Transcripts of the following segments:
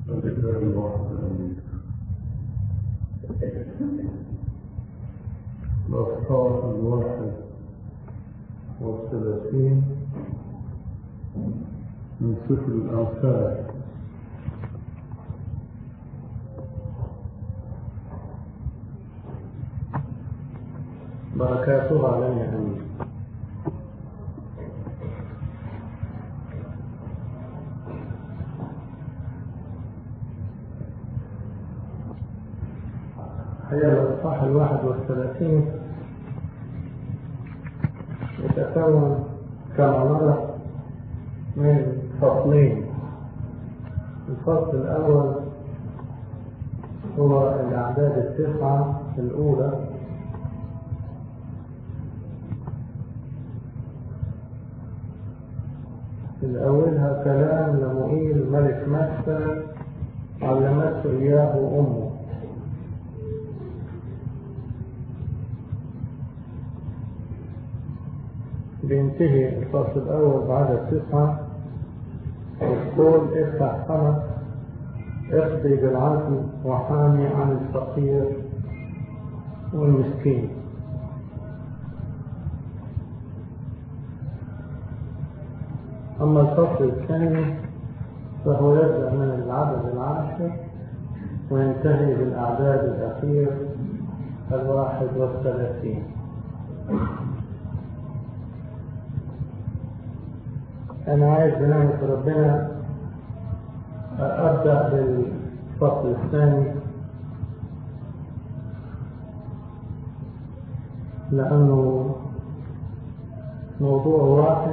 الإله الواحد آمين الأصحاح الواحد والثلاثين من سفر الأنفال بركاته علينا أمين هي الإصحاح الواحد والثلاثين يتكون كما نرى من فصلين الفصل الأول هو الأعداد التسعة الأولى الأولها كلام لمؤيل ملك مكة علمته إياه أمه بينتهي الفصل الأول بعدد تسعة والقول افتح سمك اقضي بالعدل وحامي عن الفقير والمسكين أما الفصل الثاني فهو يبدأ من العدد العاشر وينتهي بالأعداد الأخير الواحد والثلاثين أنا عايز بنعمة ربنا أبدأ بالفصل الثاني لأنه موضوع واحد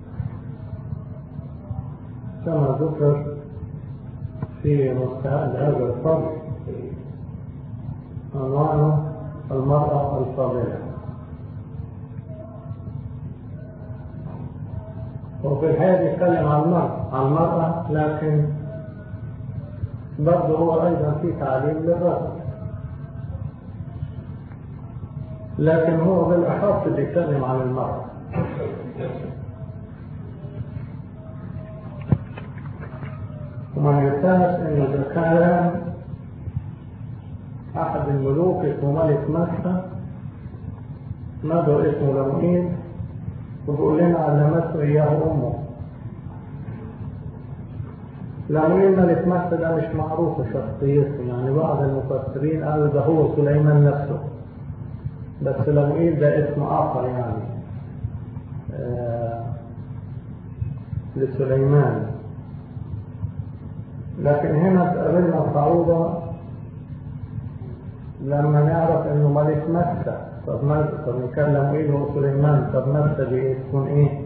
كما ذكر في مستهل هذا الفصل عنوانه المرأة الفاضلة وفي الحقيقة بيتكلم عن المرأة عن المرأة لكن برضه هو أيضا في تعليم للرجل لكن هو بالأخص بيتكلم عن المرأة وما ينساش إن إذا كان أحد الملوك اسمه ملك مكة مدعو اسمه لمؤيد وبيقول لنا علمته إياه أمه لمؤيد ملك مكة ده مش معروف شخصيته يعني بعض المفسرين قالوا ده هو سليمان نفسه بس لمؤيد ده اسم آخر يعني آه لسليمان لكن هنا تقابلنا صعوبة لما نعرف انه ملك مكة طب ما طب نتكلم ايه هو سليمان طب مكة دي تكون ايه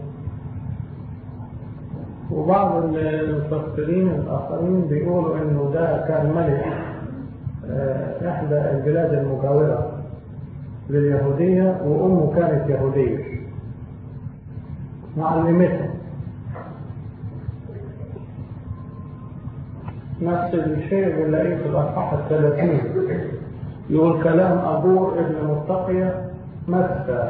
وبعض المفسرين الاخرين بيقولوا انه ده كان ملك اه احدى البلاد المجاورة لليهودية وامه كانت يهودية معلمته نفس الشيء بنلاقيه في الأصحاح الثلاثين يقول كلام أبور ابن متقية مكة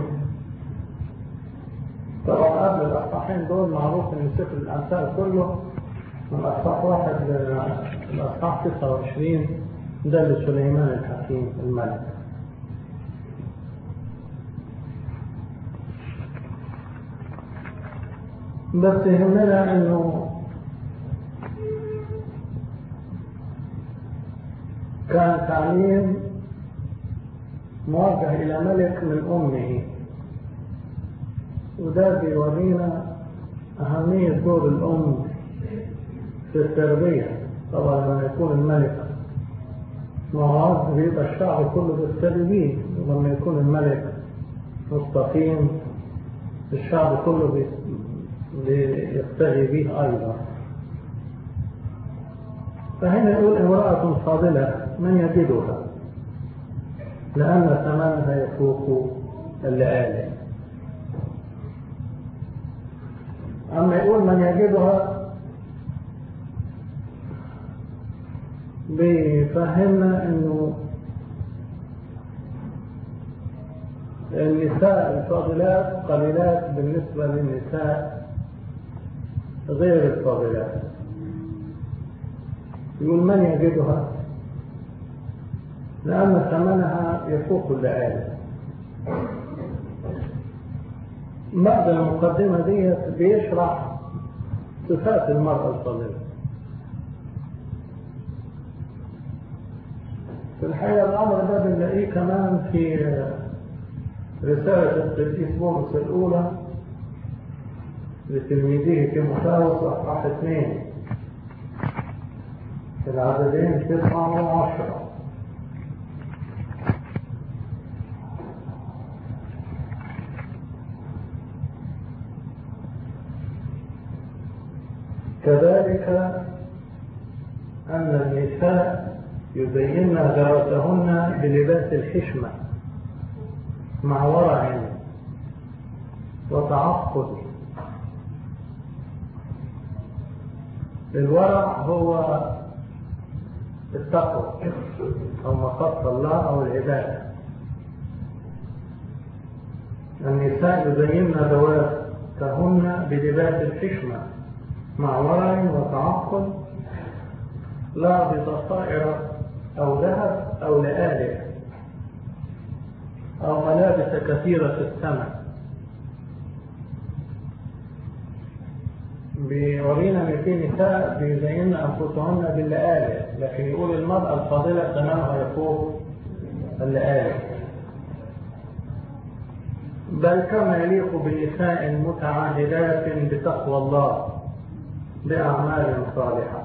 طبعا قبل الأصحاحين دول معروف إن سفر الأمثال كله من أصحاح واحد للأصحاح 29 ده لسليمان الحكيم الملك بس يهمنا إنه كان تعليم موجه إلى ملك من أمه وده بيورينا أهمية دور الأم في التربية طبعا لما يكون الملك معاذ بيبقى الشعب كله بيقتدي بيه ولما يكون الملك مستقيم الشعب كله بيقتدي به أيضا فهنا يقول امرأة فاضلة من يجدها لأن ثمنها يفوق اللآلئ أما يقول من يجدها بيفهمنا أنه النساء الفاضلات قليلات بالنسبة للنساء غير الفاضلات يقول من يجدها لأن ثمنها يفوق اللآلئ بعد المقدمة دي بيشرح صفات المرأة الفاضلة في الحقيقة الأمر ده بنلاقيه كمان في رسالة القديس بولس الأولى لتلميذه تيموثاوس أصحاح اثنين في العددين تسعة وعشرة كذلك أن النساء يبين ذواتهن بلباس الحشمة مع ورع وتعقد الورع هو التقوى أو مخاف الله أو العبادة النساء يبين ذواتهن بلباس الحشمة مع ورع وتعقل لا بضفائر أو ذهب أو لآلئ أو ملابس كثيرة الثمن بيورينا ان في نساء بيزين انفسهن باللآلئ لكن يقول المرأة الفاضلة ثمنها يفوق اللآلئ بل كما يليق بنساء متعاهدات بتقوى الله بأعمال صالحة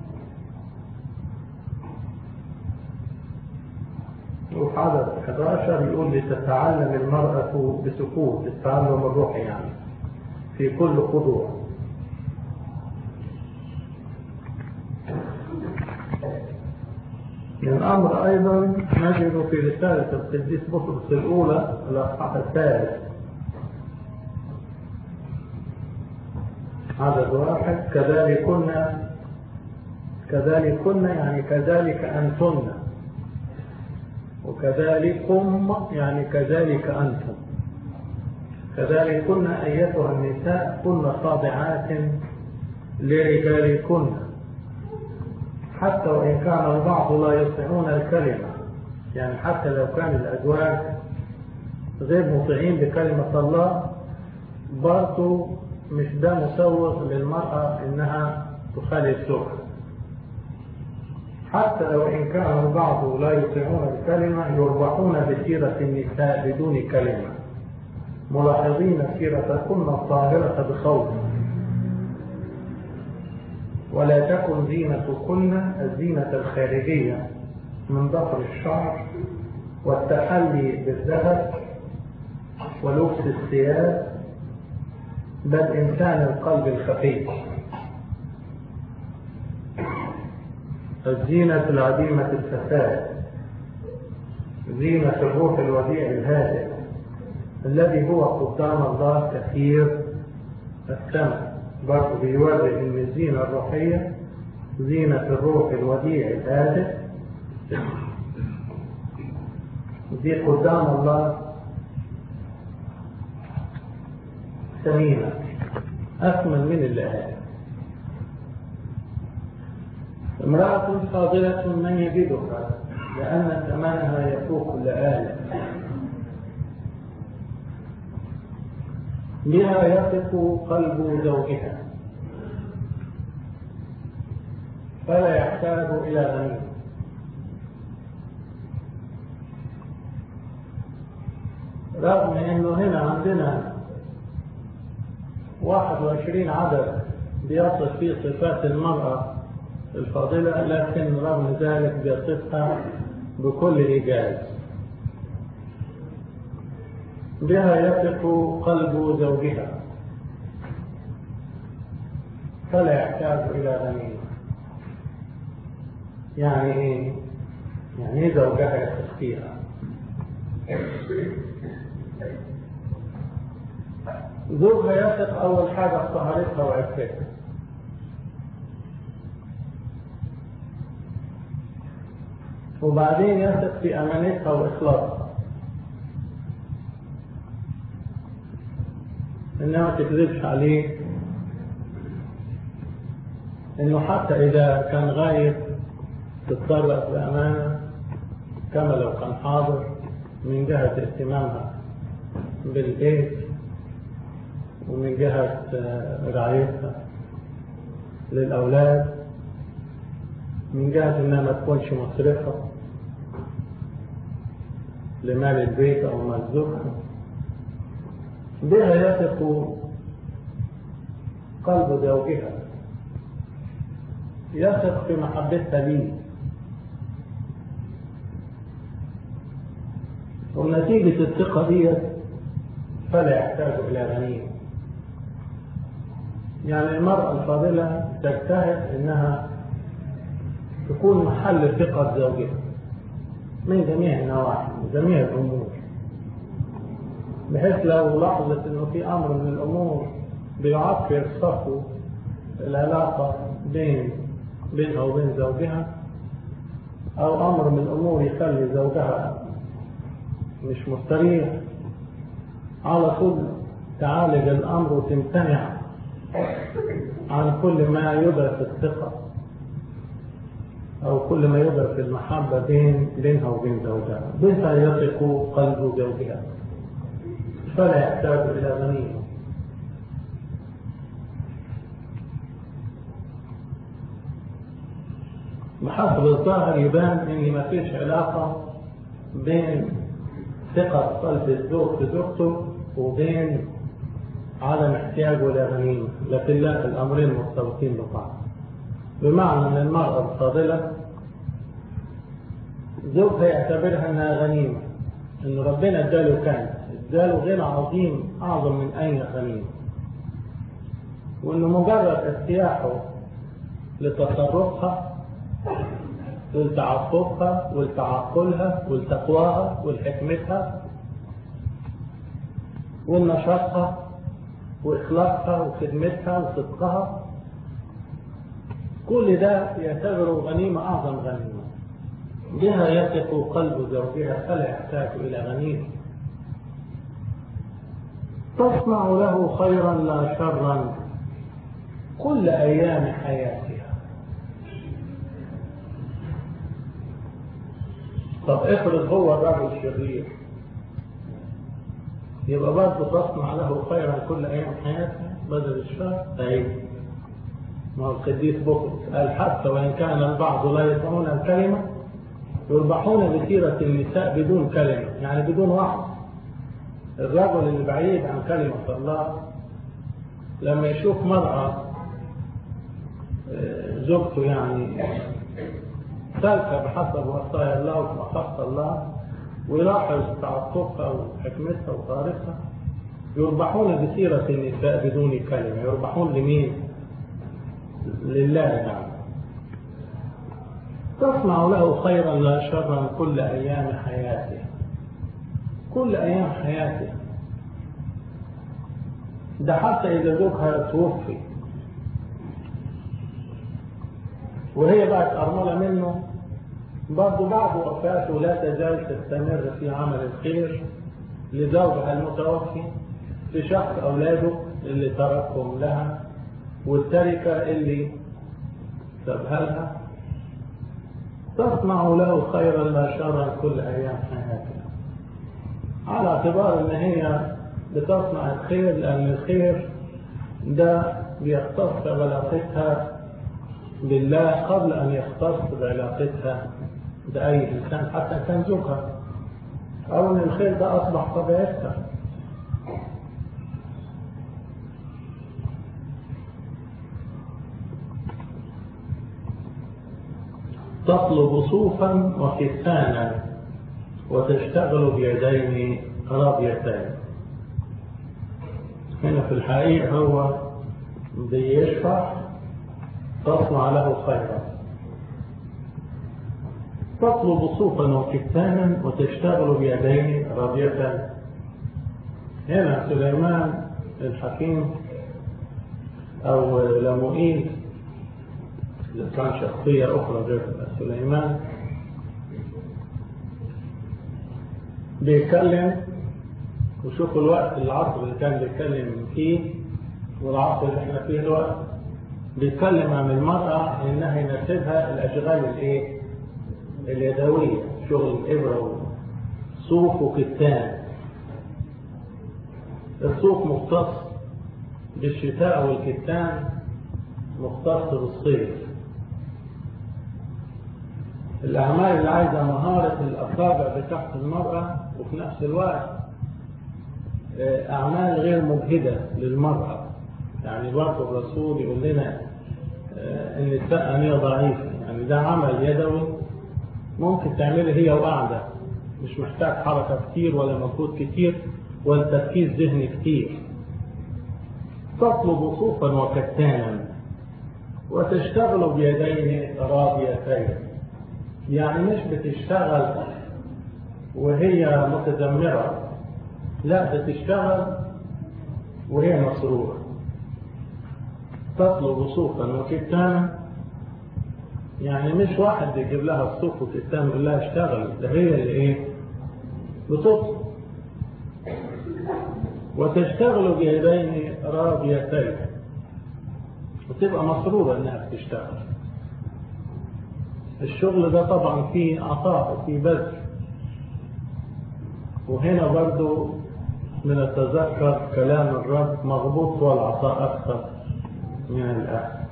وفي عدد 11 يقول لتتعلم المرأة بسكوت التعلم الروحي يعني في كل خضوع من أمر أيضا نجد في رسالة القديس بطرس الأولى الأصحاح الثالث عدد واحد كذلك كنا كذلك كنا يعني كذلك أنتن وكذلكم يعني كذلك أنتم كذلك كنا أيتها النساء كن خاضعات لرجالكن حتى وإن كان البعض لا يطيعون الكلمة يعني حتى لو كان الأزواج غير مطيعين بكلمة الله برضو مش ده مسوغ للمرأة إنها تخالف زوجها حتى لو إن كان البعض لا يطيعون الكلمة يربحون بسيرة النساء بدون كلمة ملاحظين سيرتكن الطاهرة بخوف ولا تكن زينتكن الزينة الخارجية من ضفر الشعر والتحلي بالذهب ولبس الثياب بل إنسان القلب الخفي الزينة العديمة الفساد زينة الروح الوديع الهادئ الذي هو قدام الله كثير الثمن برضه بيوري ان الزينة الروحية زينة الروح الوديع الهادئ دي قدام الله ثمينة أثمن من الآية امرأة فاضلة من يجدها لأن ثمنها يفوق الآية بها يثق قلب زوجها فلا يحتاج إلى غنيم رغم انه هنا عندنا 21 عدد بيصف فيه صفات المرأة الفاضلة لكن رغم ذلك بيصفها بكل إيجاز بها يثق قلب زوجها فلا يحتاج إلى غنيمة يعني إيه؟ يعني إيه زوجها يثق فيها زوجها يثق أول حاجة في طهارتها وعفتها وبعدين يثق في أمانتها وإخلاصها إنها ما تكذبش عليه انه حتى اذا كان غايب تتصرف بامانه كما لو كان حاضر من جهه اهتمامها بالبيت ومن جهه رعايتها للاولاد من جهه انها ما تكونش مصرفه لمال البيت او مال زوجها بها يثق قلب زوجها يثق في محبتها ليه ونتيجة الثقة دي فلا يحتاج إلى غنيمة يعني المرأة الفاضلة تجتهد إنها تكون محل ثقة زوجها من جميع النواحي من جميع الأمور بحيث لو لاحظت إنه في أمر من الأمور بيعكر صفو العلاقة بين بينها وبين زوجها أو أمر من الأمور يخلي زوجها مش مستريح على طول تعالج الأمر وتمتنع عن كل ما يضعف الثقة أو كل ما يضعف المحبة بين بينها وبين زوجها بها يثق قلب زوجها فلا يحتاج إلى غنيمة بحسب الظاهر يبان ان ما فيش علاقة بين ثقة قلب الزوج في زوجته وبين عدم احتياجه لغنيمة لكن لا الأمرين مرتبطين ببعض بمعنى أن المرأة الفاضلة زوجها يعتبرها أنها غنيمة أن ربنا اداله كنز اداله غنى عظيم أعظم من أي غنيمة وأنه مجرد ارتياحه لتصرفها ولتعففها ولتعقلها ولتقواها ولحكمتها ولنشاطها وإخلاصها وخدمتها وصدقها كل ده يعتبره غنيمة أعظم غنيمة بها يثق قلب زوجها فلا يحتاج إلى غنيمة تصنع له خيرا لا شرا كل أيام حياتها طب افرض هو الرجل الشرير يبقى برضه تصنع له خيرا كل ايام حياته بدل الشر ايوه ما هو القديس بطرس قال حتى وان كان البعض لا يسمعون الكلمه يربحون بسيره النساء بدون كلمه يعني بدون وعظ الرجل اللي بعيد عن كلمه الله لما يشوف مرأة زوجته يعني سالكة بحسب وصايا الله ومخافة الله ويلاحظ تعطفها وحكمتها وطارقها يربحون بسيرة النساء بدون كلمة يربحون لمين؟ لله يعني تصنع له خيرا لا شرا كل أيام حياته كل أيام حياته ده حتى إذا زوجها توفي وهي بقت أرملة منه برضه بعد وفاته لا تزال تستمر في عمل الخير لزوجها المتوفي لشخص أولاده اللي تركهم لها والتركة اللي سابها لها تصنع له خيرا لا شرا كل أيام حياتها على اعتبار ان هي بتصنع الخير لأن الخير ده بيختص بعلاقتها بالله قبل أن يختص بعلاقتها بأي إنسان حتى كان زوجها أو أن الخير ده أصبح طبيعتها تطلب صوفا وكتانا وتشتغل بيدين راضيتين هنا في الحقيقة هو بيشفع تصنع له خيرا تطلب صوفا وكتانا وتشتغل بيدين راضية هنا سليمان الحكيم أو لمؤيل إذا كان شخصية أخرى غير سليمان بيتكلم وشوفوا الوقت العصر اللي كان بيتكلم فيه والعصر اللي احنا فيه الوقت بيتكلم عن المرأة إنها يناسبها الأشغال الإيه؟ اليدوية شغل الإبرة صوف وكتان الصوف مختص بالشتاء والكتان مختص بالصيف الأعمال اللي عايزة مهارة الأصابع بتاعت المرأة وفي نفس الوقت أعمال غير مجهدة للمرأة يعني برضه الرسول يقول لنا ان السقة هي ضعيفة يعني ده عمل يدوي ممكن تعمله هي وقاعدة مش محتاج حركة كتير ولا مجهود كتير ولا تركيز ذهني كتير تطلب صوفا وكتانا وتشتغل بيدين راضيتين يعني مش بتشتغل وهي متذمرة لا بتشتغل وهي مسرورة تطلب صوفا وكتانا يعني مش واحد يجيب لها الصوف وكتان يقول لها اشتغل ده هي اللي ايه بتطلب وتشتغل بيدين راضيتين وتبقى مسرورة انها بتشتغل الشغل ده طبعا فيه عطاء وفيه بذل وهنا برضو من التذكر كلام الرب مغبوط والعطاء أكثر من الأهل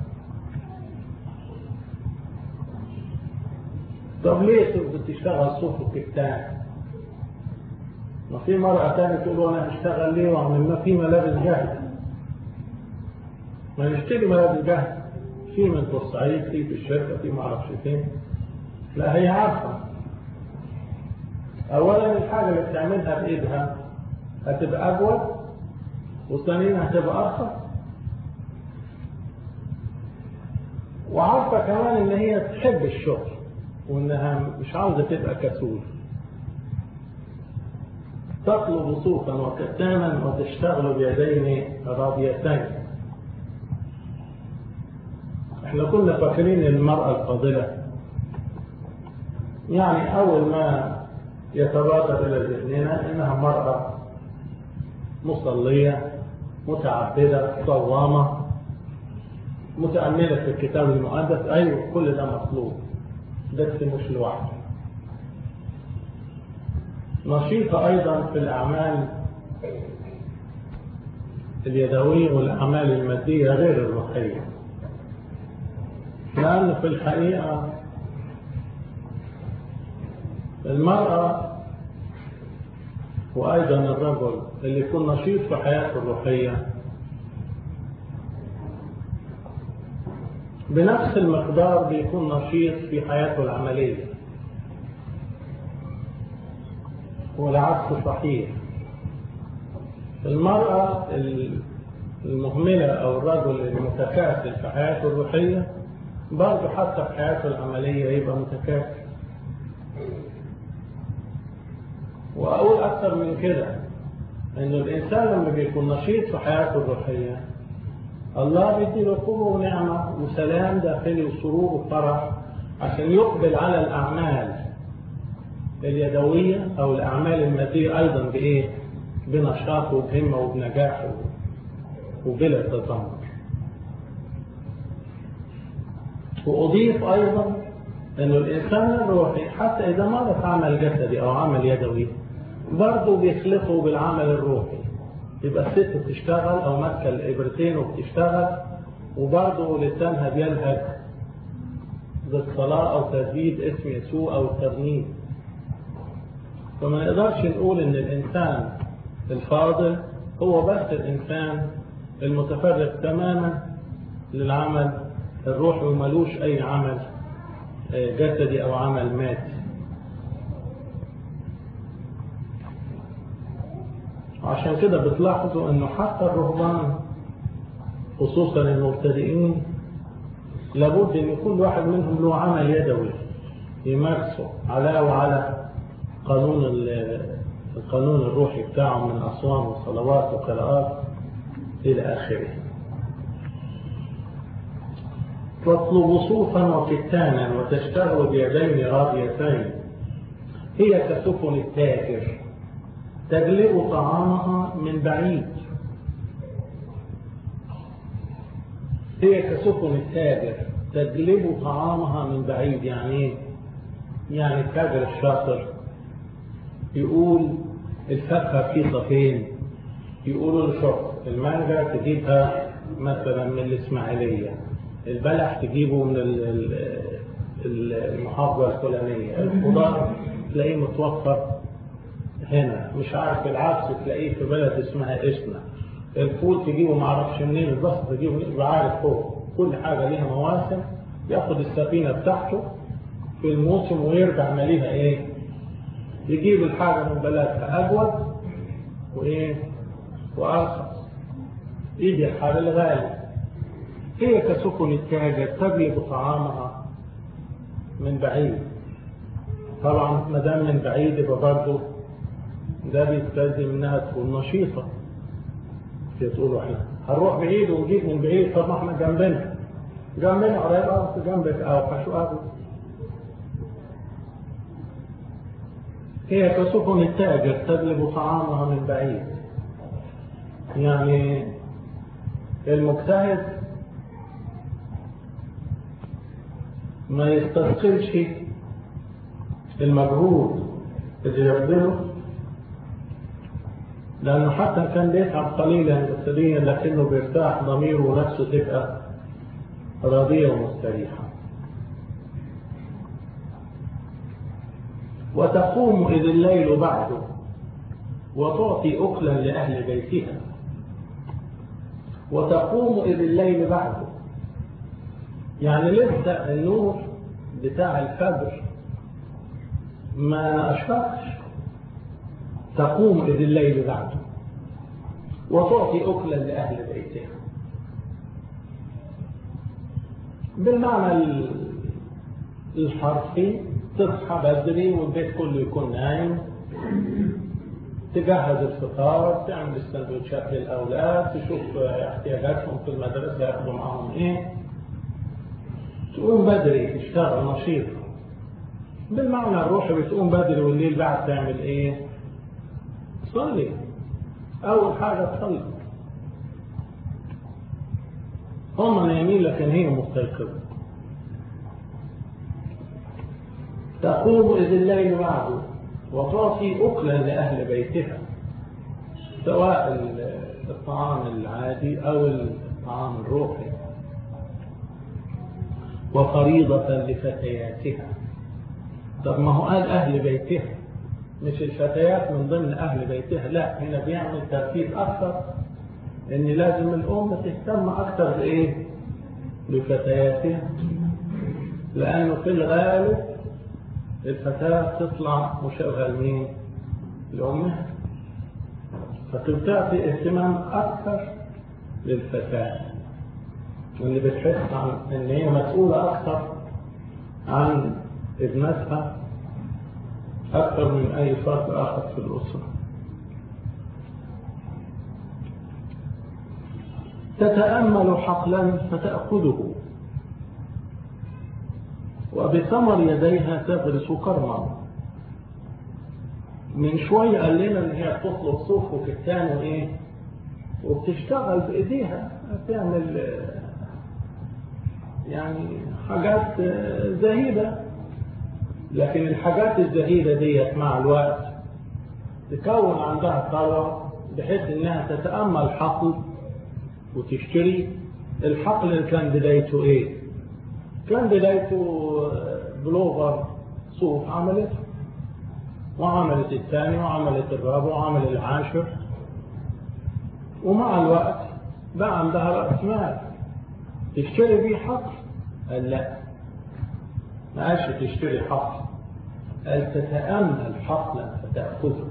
طب ليه بتشتغل صوف وكتان ما في مرأة تانية تقول أنا هشتغل ليه وأعمل ما في ملابس جاهزة ما نشتري ملابس جاهزة في من بورسعيد في في الشركة في ما اعرفش فين لا هي عارفة أولا الحاجة اللي بتعملها بإيدها هتبقى أجود وثانيا هتبقى أرخص وعارفة كمان إن هي تحب الشغل وإنها مش عاوزة تبقى كسول تطلب صوفا وكتانا وتشتغل بيدين راضيتين احنا كنا فاكرين المرأة الفاضلة يعني أول ما يتبادر إلى ذهننا إنها مرأة مصلية متعبدة صوامة متأملة في الكتاب المقدس أيوة كل ده مطلوب بس مش لوحده نشيطة أيضا في الأعمال اليدوية والأعمال المادية غير الروحية لأن في الحقيقة المرأة وأيضا الرجل اللي يكون نشيط في حياته الروحية بنفس المقدار بيكون نشيط في حياته العملية والعكس صحيح المرأة المهملة أو الرجل المتكاسل في حياته الروحية برضه حتى في حياته العملية يبقى متكاسل وأقول أكثر من كده إنه الإنسان لما بيكون نشيط في حياته الروحية الله بيديله قوة ونعمة وسلام داخلي وسرور وفرح عشان يقبل على الأعمال اليدوية أو الأعمال المادية أيضا بإيه؟ بنشاط وبهمة وبنجاح وبلا تذمر. وأضيف أيضا أنه الإنسان الروحي حتى إذا مارس عمل جسدي أو عمل يدوي برضه بيخلقه بالعمل الروحي يبقى الست بتشتغل أو ماسكة الإبرتين وبتشتغل وبرضه لسانها بيلهج بالصلاة أو تجديد اسم يسوع أو الترنيم فما نقدرش نقول ان الانسان الفاضل هو بس الانسان المتفرغ تماما للعمل الروحي وملوش اي عمل جسدي او عمل مادي عشان كده بتلاحظوا انه حتى الرهبان خصوصا المبتدئين لابد ان كل واحد منهم له عمل يدوي يمارسه على وعلى قانون القانون الروحي بتاعه من أصوام وصلوات وقراءات إلى آخره تطلب صوفا وكتانا وتشتغل بيدين راضيتين هي كسفن التاجر تجلب طعامها من بعيد هي كسفن التاجر تجلب طعامها من بعيد يعني ايه؟ يعني التاجر الشاطر يقول الفاكهة رخيصة فين؟ يقولوا له شوف المانجا تجيبها مثلا من الإسماعيلية البلح تجيبه من المحافظة الفلانية الخضار تلاقيه متوفر هنا مش عارف العدس تلاقيه في بلد اسمها اسنا الفول تجيبه معرفش منين البصل تجيبه يبقى عارف فوق كل حاجة ليها مواسم ياخد السفينة بتاعته في الموسم ويرجع ماليها ايه يجيب الحاجة من بلدها أجود وإيه وأرخص يجي الحاجة الغالية هي كسفن التاجر تجلب طعامها من بعيد طبعا ما دام من بعيد يبقى برضه ده بيستلزم انها تكون نشيطه تقولوا احنا هنروح بعيد ونجيب من بعيد طب ما احنا جنبنا جنبنا قريب او جنبك او شو قبل هي كسفن التاجر تجلب طعامها من بعيد يعني المجتهد ما يستثقلش المجهود اللي يبذله لأنه حتى كان بيتعب قليلا جسديا لكنه بيرتاح ضميره ونفسه تبقى راضية ومستريحة وتقوم إذ الليل بعده وتعطي أكلا لأهل بيتها وتقوم إذ الليل بعده يعني لسه النور بتاع الفجر ما أشفقش تقوم إذ الليل بعده وتعطي أكلا لأهل بيتها بالمعنى الحرفي تصحى بدري والبيت كله يكون نايم تجهز الفطار تعمل السندوتشات للأولاد تشوف احتياجاتهم في المدرسة ياخدوا معاهم ايه تقوم بدري تشتغل نشيط بالمعنى الروحي بتقوم بدري والليل بعد تعمل ايه تصلي اول حاجة تصلي هم نايمين لكن هي مستيقظة تقوم إذ الليل بعده وتعطي أكلا لأهل بيتها سواء الطعام العادي أو الطعام الروحي وفريضة لفتياتها طب ما هو قال أهل بيتها مش الفتيات من ضمن أهل بيتها لا هنا بيعمل تركيز أكثر إن لازم الأم تهتم أكثر بإيه؟ بفتياتها لأنه في الغالب الفتاة تطلع مشابهة لمين؟ لأمها فتعطي اهتمام أكثر للفتاة واللي بتحس عن إن هي مسؤولة أكثر عن ابنتها أكثر من أي فرد آخر في الأسرة تتأمل حقلا فتأخذه وبثمر يديها تغرس كرما من شوية قال لنا ان هي بتطلب صوف وكتان وايه وبتشتغل بايديها تعمل يعني حاجات زهيدة لكن الحاجات الزهيدة ديت مع الوقت تكون عندها ثروة بحيث انها تتأمل حقل وتشتري الحقل اللي كان بدايته ايه كان بدايته بلوفر صوف عملته وعملت الثاني وعملت الرابع وعمل العاشر ومع الوقت بقى عندها رأس مال تشتري بيه حقل قال لا ما قالش تشتري حقل قال تتأمل حقلا فتأخذه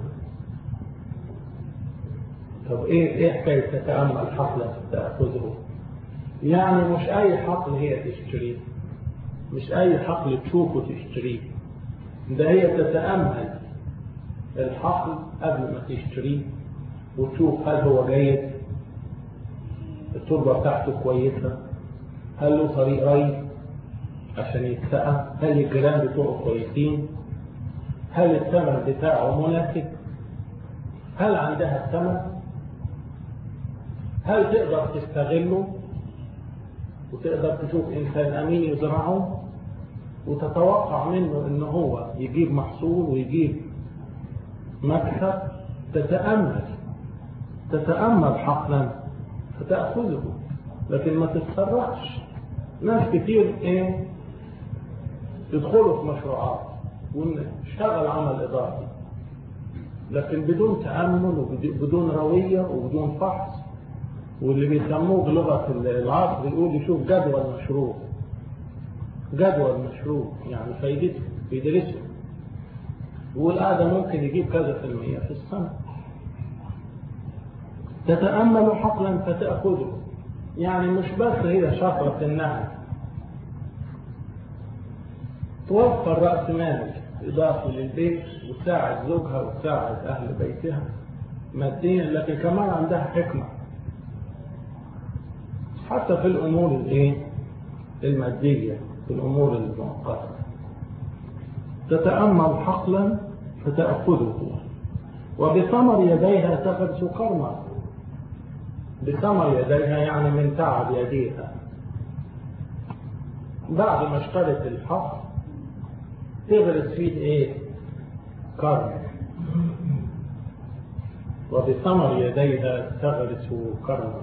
طب ايه ايه حكاية تتأمل حقلا فتأخذه يعني مش اي حقل هي تشتريه مش اي حقل تشوفه تشتريه ده هي تتأمل الحقل قبل ما تشتريه وتشوف هل هو جيد التربة بتاعته كويسة هل له طريق ري عشان يتسقى هل الجيران بتوعه كويسين هل الثمن بتاعه مناسب هل عندها الثمن هل تقدر تستغله وتقدر تشوف إنسان أمين يزرعه وتتوقع منه إن هو يجيب محصول ويجيب مكسب تتأمل تتأمل حقلا فتأخذه لكن ما تتسرعش ناس كتير ايه يدخلوا في مشروعات ونشتغل عمل إضافي لكن بدون تأمل وبدون روية وبدون فحص واللي بيسموه بلغة العصر يقول يشوف جدول مشروع جدول مشروع يعني فايدته بيدرسه يقول هذا ممكن يجيب كذا في المية في السنة تتأمل حقلا فتأخذه يعني مش بس هي شفرة النهي توفر رأس مالك إضافة للبيت وتساعد زوجها وتساعد أهل بيتها ماديا لكن كمان عندها حكمة حتى في الأمور الإيه؟ المادية في الأمور المؤقتة تتأمل حقلا فتأخذه وبثمر يديها تغرس كرما بثمر يديها يعني من تعب يديها بعد ما اشترت الحق تغرس فيه ايه كرم وبثمر يديها تغرس كرما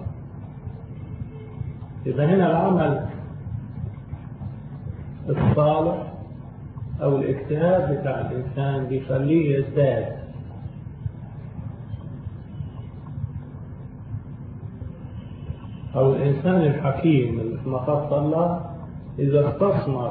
إذا هنا العمل الصالح أو الاجتهاد بتاع الإنسان بيخليه يزداد أو الإنسان الحكيم اللي في مخاف الله إذا استثمر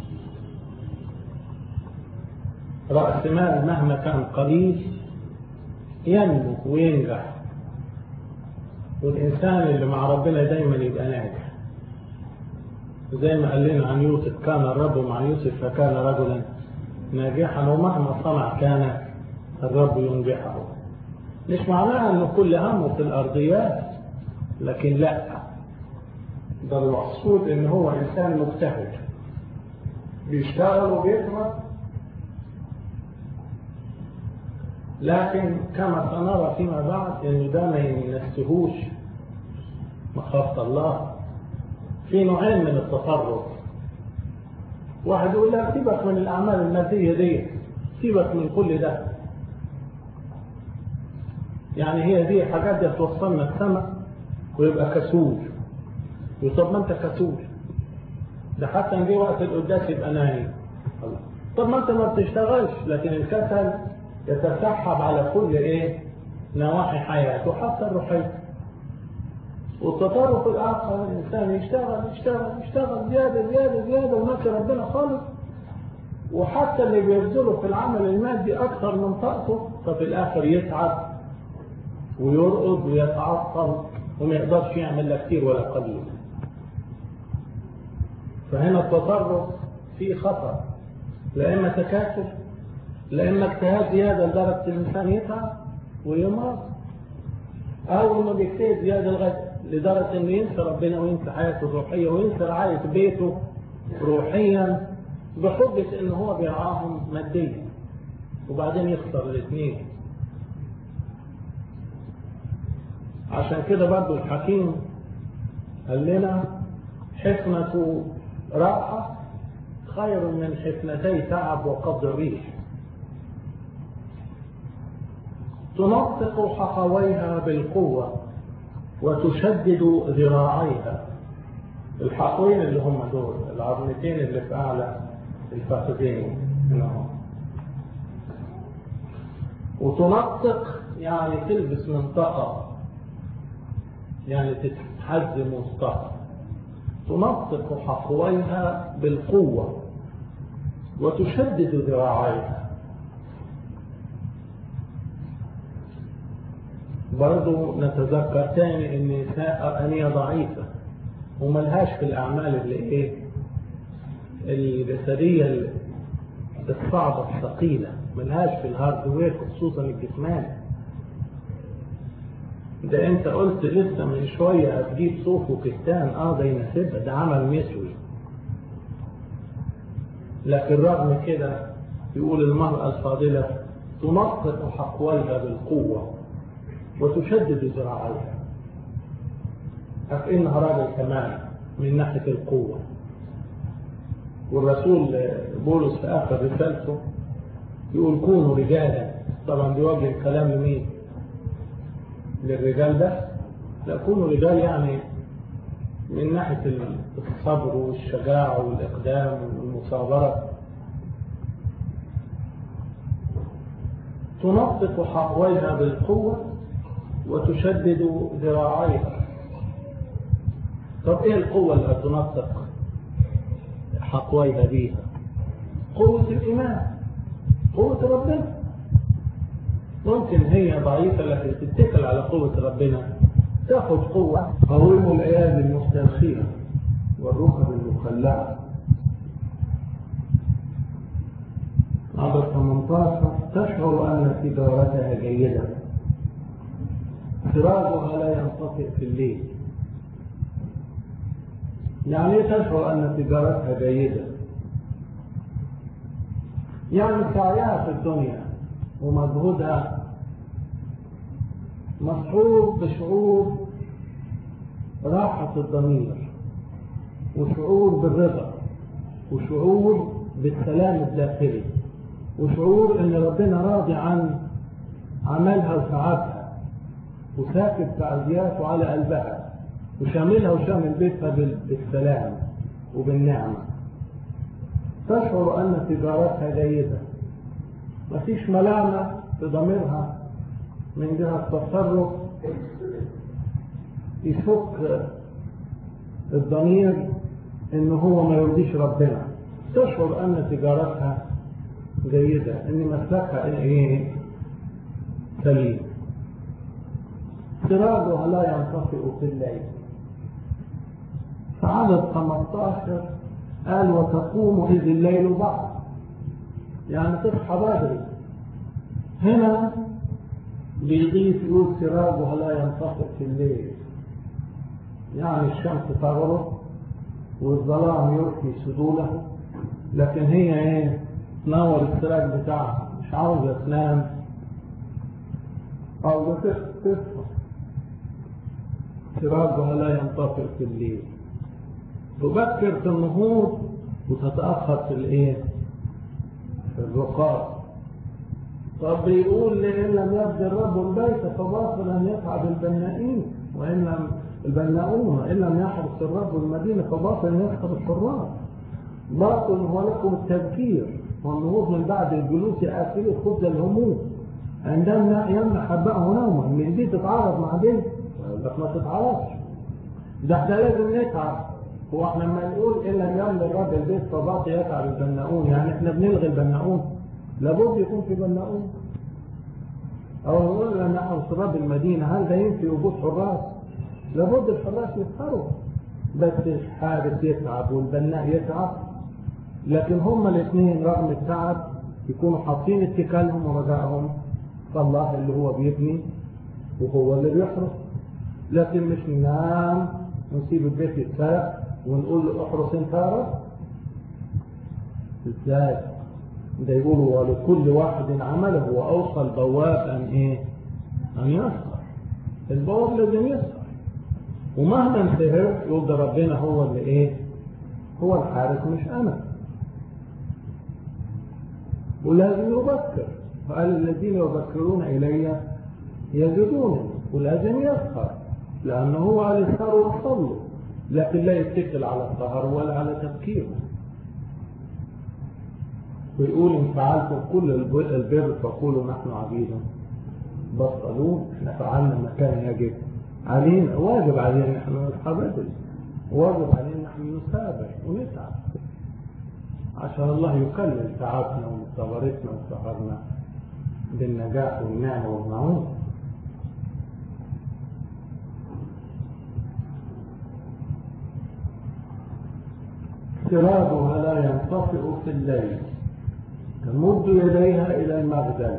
رأس مال مهما كان قليل ينمو وينجح والإنسان اللي مع ربنا دايما يبقى ناجح زي ما قال لنا عن يوسف كان الرب مع يوسف فكان رجلا ناجحا ومهما صنع كان الرب ينجحه مش معناها انه كل همه في الارضيات لكن لا ده المقصود ان هو انسان مجتهد بيشتغل وبيتعب لكن كما سنرى فيما بعد ان ده ما ينسهوش مخافة الله في نوعين من التصرف واحد يقول لا سيبك من الاعمال المادية دي سيبك من كل ده يعني هي دي حاجات دي توصلنا السماء ويبقى كسول طب ما انت كسول ده حتى نجي وقت القداس يبقى نايم طب ما انت ما بتشتغلش لكن الكسل يتسحب على كل ايه نواحي حياته حتى الروحيه والتطرف الاخر الانسان يشتغل يشتغل يشتغل زياده زياده زياده ونسي ربنا خالص وحتى اللي بيبذله في العمل المادي اكثر من طاقته ففي الاخر يتعب ويرقد ويتعطل وما يقدرش يعمل لا كتير ولا قليل فهنا التطرف فيه خطر لا اما تكاثر لا اما اجتهاد زياده لدرجه الانسان يتعب ويمرض او انه بيجتهد زياده لغايه لدرجه انه ينسى ربنا وينسى حياته الروحيه وينسى رعايه بيته روحيا بحجه ان هو بيرعاهم ماديا وبعدين يخسر الاثنين عشان كده برضو الحكيم قال لنا حكمة راحة خير من حكمتي تعب وقبض الريح تنطق حقويها بالقوة وتشدد ذراعيها الحقوين اللي هم دول العظمتين اللي في أعلى الفخذين هنا وتنطق يعني تلبس منطقة يعني تتحزم وسطها تنطق حقويها بالقوة وتشدد ذراعيها برضو نتذكر تاني ان نساء أنية ضعيفة وملهاش في الأعمال اللي ايه الجسدية الصعبة الثقيلة ملهاش في الهاردوير خصوصا الجسماني ده انت قلت لسه من شوية هتجيب صوف وكتان اه ده يناسبها ده عمل مسوي لكن رغم كده يقول المرأة الفاضلة تنطق حقويها بالقوة وتشدد ذراعيها أكإنها راجل كمان من ناحية القوة والرسول بولس في آخر رسالته يقول كونوا رجالا طبعا بيوجه الكلام لمين للرجال بس لا كونوا رجال يعني من ناحية الصبر والشجاعة والإقدام والمصابرة تنطق حقويها بالقوة وتشدد ذراعيها طب ايه القوة اللي هتنطق حقويها بيها قوة الإيمان قوة ربنا ممكن هي ضعيفة لكن تتكل على قوة ربنا تاخد قوة قويم الأيام المسترخية والركب المخلعة عدد 18 تشعر أن تجارتها جيدة سراجها لا ينطفئ في الليل يعني ايه تشعر أن تجارتها جيدة يعني سعيها في الدنيا ومجهودها مسحور بشعور راحة الضمير وشعور بالرضا وشعور بالسلام الداخلي وشعور ان ربنا راضي عن عملها وسعادها وساكت تعزياته على قلبها وشاملها وشامل بيتها بالسلام وبالنعمة تشعر أن تجارتها جيدة مفيش ملامة في ضميرها من جهة تصرف يفك الضمير ان هو ما يرضيش ربنا تشعر ان تجارتها جيدة ان مسلكها ايه سليم سراجها لا ينطفئ في الليل فعدد 15 قال وتقوم إذ الليل بعض يعني تصحى بدري هنا بيضيف يقول سراجها لا ينطفئ في الليل يعني الشمس تغرب والظلام يلقي سدوله لكن هي ايه تنور السراج بتاعها مش عاوزه تنام عاوزه تصحى سراجها لا ينطفئ في الليل تبكر في النهوض وتتأخر في الايه في الرقاد طب بيقول إن لم يبدي الرب البيت فباطل أن يتعب البنائين وإن لم البناؤون إن لم يحرس الرب المدينة فباطل أن يسحب الحراس باطل هو لكم التذكير والنهوض من بعد الجلوس آكل خبز الهموم عندما يمنع حبائه نوما من دي تتعارض مع دي لك ما تتعارضش ده احنا لازم نتعب هو احنا لما نقول ان لم يملي الرب البيت فباطل يتعب البناؤون يعني احنا بنلغي البناؤون لابد يكون في بناؤون او نقول لما نحرس رب المدينه هل ده ينفي وجود حراس لابد الحراس يسهروا بس الحارس يتعب والبناء يتعب لكن هما الاثنين رغم التعب يكونوا حاطين اتكالهم ورجائهم فالله اللي هو بيبني وهو اللي بيحرس لكن مش ننام ونسيب البيت يتسرق ونقول له احرس انت يا رب ازاي ده يقولوا ولكل واحد عمله واوصى البواب ان ايه ان يسهر البواب لازم يسهر ومهما انتهر يقول ده ربنا هو اللي ايه هو الحارس مش انا ولازم يبكر فقال الذين يبكرون الي يجدونني ولازم يسهر لانه هو قال اسهروا وصلوا لكن لا يتكل على السهر ولا على تفكيره ويقول ان فعلتم كل البر فقولوا نحن عبيد بطلون احنا فعلنا ما كان يجب علينا واجب علينا نحن نصحى بدري واجب علينا نحن نسابق ونتعب عشان الله يكلل تعبنا ومصابرتنا وسهرنا بالنجاح والنعمة والمعونة سراجها لا ينطفئ في الليل تمد يديها إلى المغزل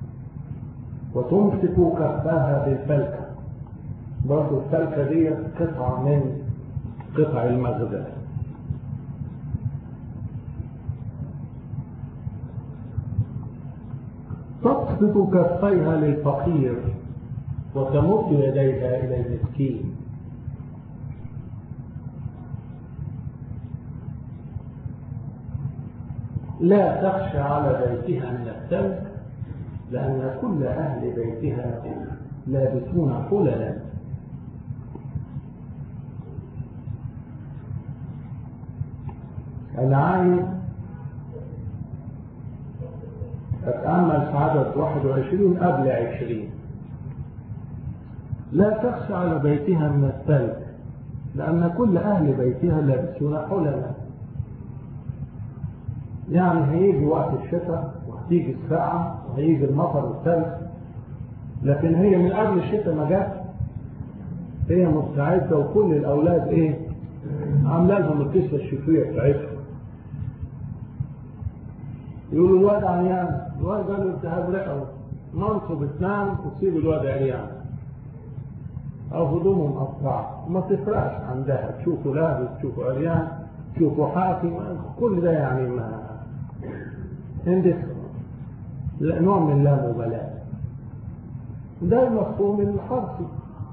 وتمسك كفاها بالفلكة برضو الفلكة دي قطعة من قطع المغزل تبسط كفيها للفقير وتمد يديها إلى المسكين لا تخشى على بيتها من الثلج لأن كل أهل بيتها لابسون حللا أنا عايز أتأمل في عدد 21 قبل 20 لا تخشى على بيتها من الثلج لأن كل أهل بيتها لابسون حللا يعني هيجي وقت الشتاء وهتيجي الساعة وهيجي المطر والثلج لكن هي من قبل الشتاء ما جت هي مستعدة وكل الأولاد إيه عاملة لهم الكسوة الشتوية بتاعتهم يقولوا الواد عيان الواد قال له التهاب رئوي مامته بتنام وتسيب الواد عريان أو هدومه مقطعة ما تفرقش عندها تشوفه لابس تشوفه عريان تشوفه حافي كل ده يعني ما عندك نوع من اللامبالاة ده المفهوم الحرفي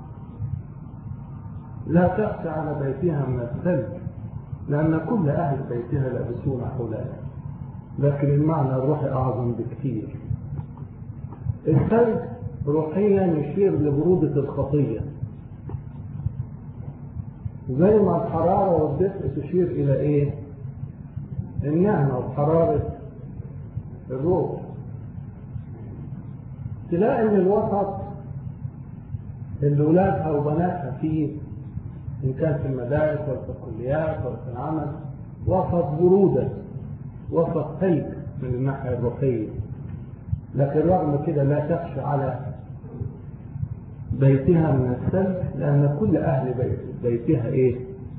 لا تخشى على بيتها من الثلج لأن كل أهل بيتها لابسون حلالا لكن المعنى الروحي أعظم بكثير الثلج روحيا يشير لبرودة الخطية زي ما الحرارة والدفء تشير إلى إيه؟ النعمة وحرارة الروح تلاقي ان الوسط اللي ولادها وبناتها فيه ان كان في المدارس ولا في الكليات ولا في العمل وسط برودة وسط ثلج من الناحية الروحية لكن رغم كده لا تخشى على بيتها من الثلج لأن كل أهل بيت بيتها إيه؟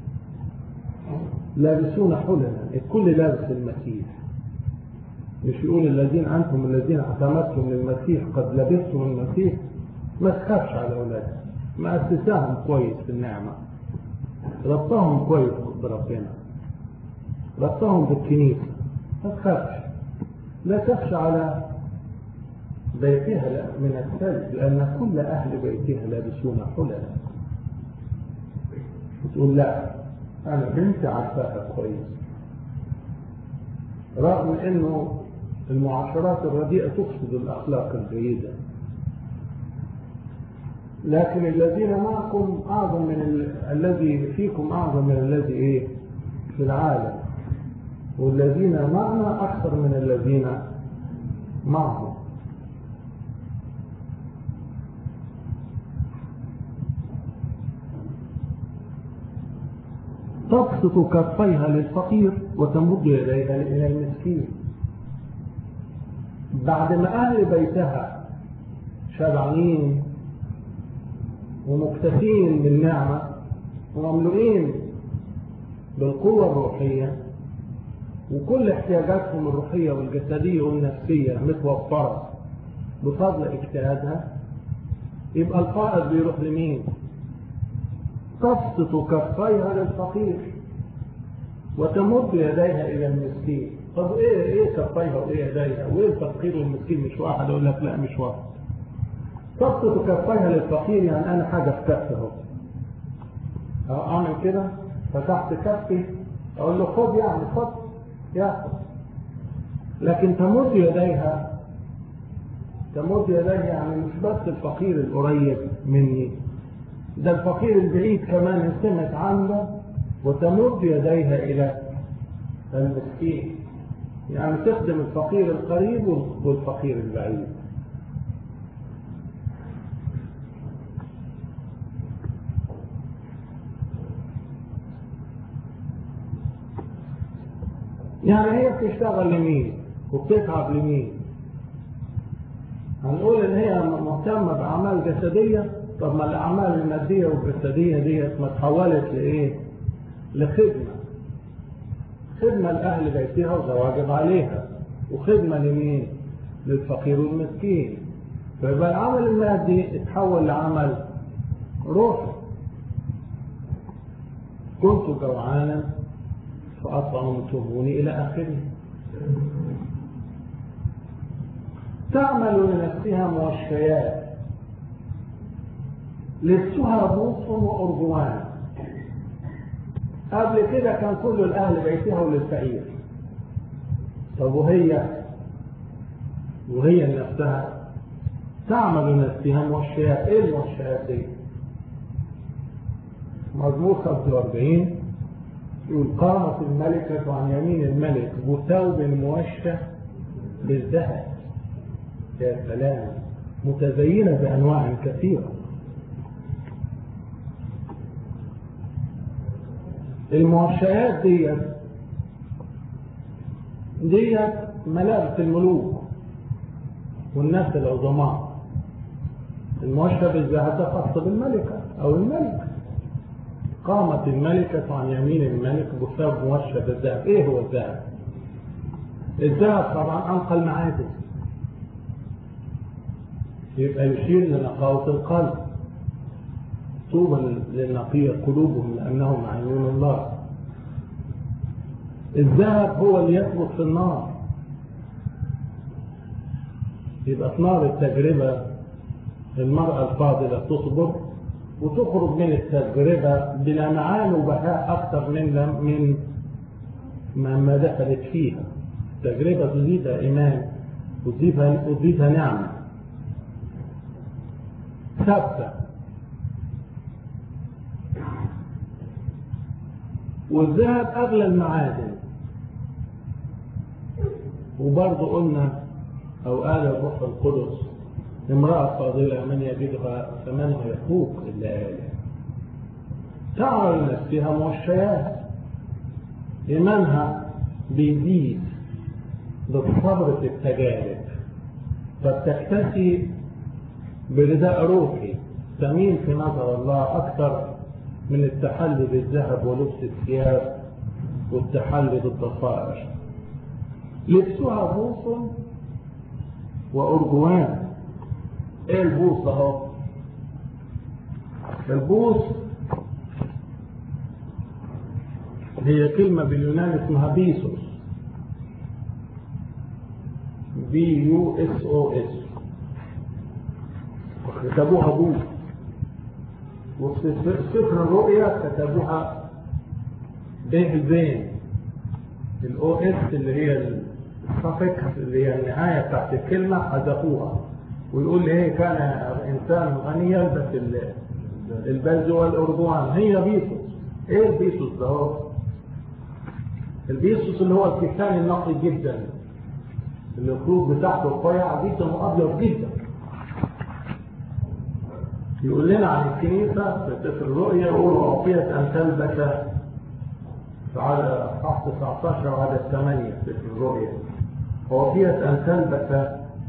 لابسون حللا الكل لابس المسيح مش يقول الذين أنتم الذين اعتمدتم للمسيح قد لبستم المسيح ما تخافش على أولادها مأسساهم كويس في النعمة ربطهم كويس بربنا ربطهم بالكنيسة ما تخافش لا تخشى على بيتها من الثلج لأن كل أهل بيتها لابسون حللا تقول لا أنا بنتي عارفاها كويس رغم أنه المعاشرات الرديئة تفسد الأخلاق الجيدة لكن الذين معكم أعظم من ال... الذي فيكم أعظم من الذي إيه في العالم والذين معنا أكثر من الذين معهم تبسط كفيها للفقير وتمد يديها إلى المسكين بعد ما أهل بيتها شبعانين ومكتفين بالنعمة ومملوئين بالقوة الروحية وكل احتياجاتهم الروحية والجسدية والنفسية متوفرة بفضل اجتهادها يبقى القائد بيروح لمين؟ تبسط كفيها للفقير وتمد يديها الى المسكين طب ايه ايه كفيها وايه يديها وايه الفقير والمسكين مش واحد اقول لك لا مش واحد تبسط كفيها للفقير يعني انا حاجه في كفي اهو اعمل كده فتحت كفي اقول له خد يعني خد ياخد لكن تمد يديها تمد يديها يعني مش بس الفقير القريب مني ده الفقير البعيد كمان سمعت عنه وتمد يديها إلى المسكين يعني تخدم الفقير القريب والفقير البعيد يعني هي بتشتغل لمين وبتتعب لمين هنقول ان هي مهتمة باعمال جسدية طب ما الاعمال المادية والجسدية ديت ما تحولت لايه لخدمة خدمة لأهل بيتها وده واجب عليها وخدمة لمين للفقير والمسكين فيبقى العمل المادي اتحول لعمل روحي كنت جوعانا فأطعمتموني إلى آخره تعمل لنفسها موشيات لبسها بوص وأرجوان قبل كده كان كل الأهل بيتها وللفقير طب وهي وهي نفسها تعمل نفسها موشيات ايه الموشيات دي مزمور 45 يقول قامت الملكة عن يمين الملك بثوب موشى بالذهب يا سلام متزينة بأنواع كثيرة الموشيات ديت ديت ملابس الملوك والناس العظماء الموشى بالذهب ده خاص بالملكة أو الملك قامت الملكة عن يمين الملك بثوب موشى بالذهب ايه هو الذهب الذهب طبعا انقى المعادن يبقى يشير لنقاوة القلب طوبى للنقية قلوبهم لأنهم عيون الله الذهب هو اللي يثبت في النار يبقى في نار التجربة المرأة الفاضلة تصبر وتخرج من التجربة بلمعان وبهاء أكثر من من ما دخلت فيها التجربة تزيدها إيمان وتزيدها وتزيدها نعمة ثابتة والذهب أغلى المعادن وبرضه قلنا أو قال الروح القدس امرأة فاضلة من يجدها ثمنها يفوق الليالي تعرض نفسها موشيات إيمانها بيزيد بالصبر في التجارب فبتكتفي برداء روحي ثمين في نظر الله أكثر من التحلي بالذهب ولبس الثياب والتحلي بالضفائر لبسها بوص وأرجوان ايه البوص اهو البوص هي كلمة باليوناني اسمها بيسوس بي يو اس او اس كتبوها بوص وفي سفر الرؤيا كتبوها به البين الاو اس اللي هي السفكس اللي هي النهاية بتاعت الكلمة حذفوها ويقول لي ايه كان انسان غني يلبس البلز والارجوان هي بيسوس ايه البيسوس ده هو البيسوس اللي هو الكتان النقي جدا اللي الخروج بتاعته رفيع جدا وابيض جدا يقول لنا عن الكنيسة في سفر الرؤيا يقول أعطيت أن تلبس على صح 19 وعدد 8 في سفر الرؤيا أعطيت أن تلبس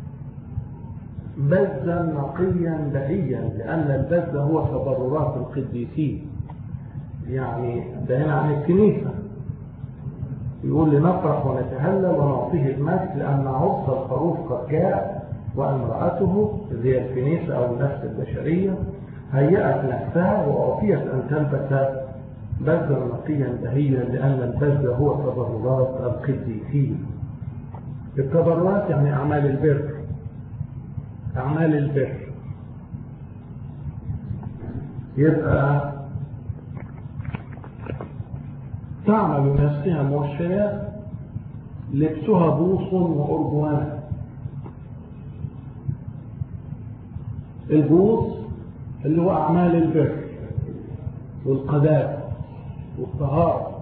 بزا نقيا بهيا لأن البز هو تبررات القديسين يعني ده هنا عن الكنيسة يقول لنفرح ونتهلل ونعطيه المجد لأن عرس الخروف قد جاء وامرأته اللي هي الكنيسة أو النفس البشرية هيأت نفسها وأعطيت أن تلبس بزا نقيا بهيا لأن البز هو تبررات القديسين التبررات يعني أعمال البر أعمال البر يبقى تعمل نفسها موشيات لبسها بوص وأرجوان البوص اللي هو أعمال البر والقذاء والطهارة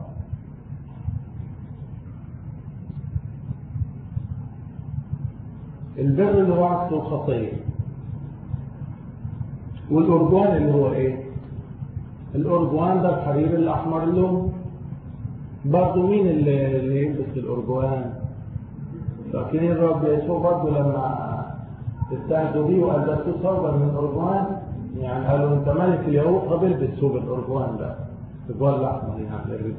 البر اللي هو عكس الخطية والأرجوان اللي هو إيه؟ الأرجوان ده الحرير الأحمر اللون برضه مين اللي, اللي يلبس الأرجوان؟ فاكرين الرب يسوع برضه لما استهدوا بيه وألبسوه ثوبا من أرجوان يعني قالوا أنت ملك اليهود طب البس ثوب الأرجوان ده الأرجوان الأحمر يعني الرزق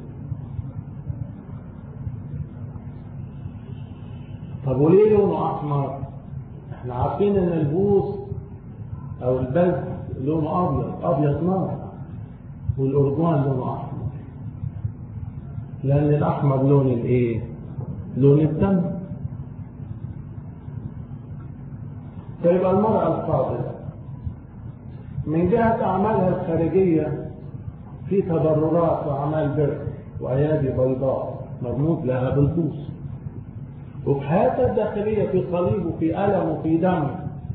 طب وليه لونه أحمر؟ احنا عارفين ان البوص او البز لونه ابيض ابيض نار والارجوان لونه احمر لان الاحمر لون الايه لون الدم فيبقى المرأة الفاضلة من جهة أعمالها الخارجية في تبررات وأعمال بر وأيادي بيضاء مرموز لها بالبوص وفي حياتها الداخلية في صليب وفي ألم وفي دم